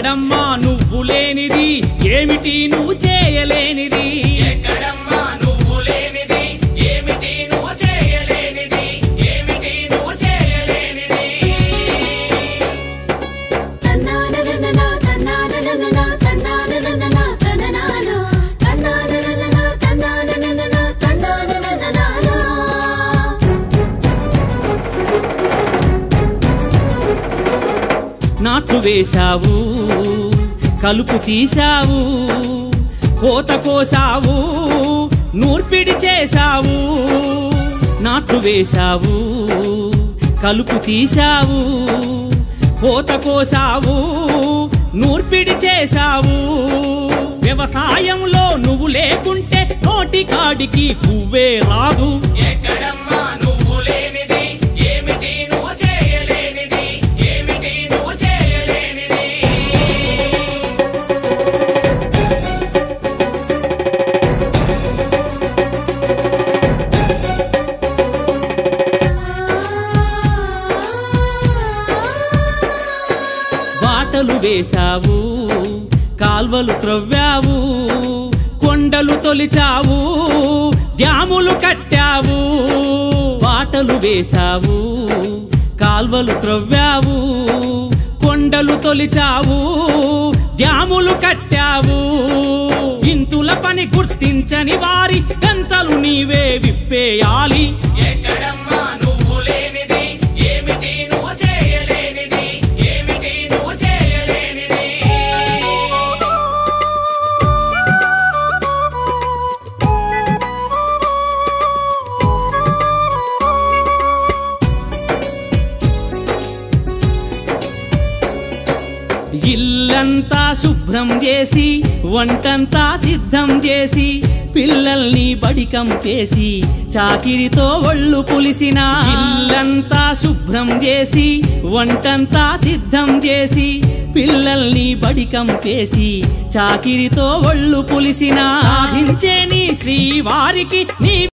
ఎక్కడమ్మా నువ్వు లేనిది ఏమిటి నువ్వు చేయలేనిది ఎక్కడమ్మా నువ్వు లేనిది ఏమిటి నువ్వు చేయలేనిది ఏమిటి నువ్వు చేయలేనిది తన్నానననన తన్నానననన తన్నానననన తననానా తన్నానననన తన్నానననన తన్నానననన నాట్లు వేశావు కలుపు తీశావు కోత కోసావు నూర్పిడి చేశావు నాట్లు వేశావు కలుపు తీశావు కోత కోసావు నూర్పిడి చేశావు వ్యవసాయంలో నువ్వు లేకుంటే నోటి కాడికి పువ్వే రాదు ఎక్కడమ్మా నువ్వు లేనిది ఏమిటి నువ్వు చేయలేనిది ఏమిటి నువ్వు చేయలేనిది బాటలు వేశావు కాల్వలు త్రవ్వావు కొండలు తొలిచావు డ్యాములు కట్టావు బాటలు వేశావు కాల్వలు త్రవ్వావు కొండలు తొలిచావు డ్యాములు కట్టావు ఇంతుల పని గుర్తించని వారి గంతలు నీవే విప్పేయాలి ఎక్కడమ్మా నువ్వు లేనిది ఏమిటి నువ్వు చేయలేనిది ఏమిటి నువ్వు చేయలేనిది ఇల్లంతా శుభ్రం చేసి వంటంతా సిద్ధం చేసి పిల్లల్ని బడికంపేసి చాకిరితో ఒళ్ళు పులిసిన ఇల్లంతా శుభ్రం చేసి వంటంతా సిద్ధం చేసి పిల్లల్ని బడికంపేసి చాకిరితో ఒళ్ళు పులిసిన సాధించే నీ శ్రీవారికి నీ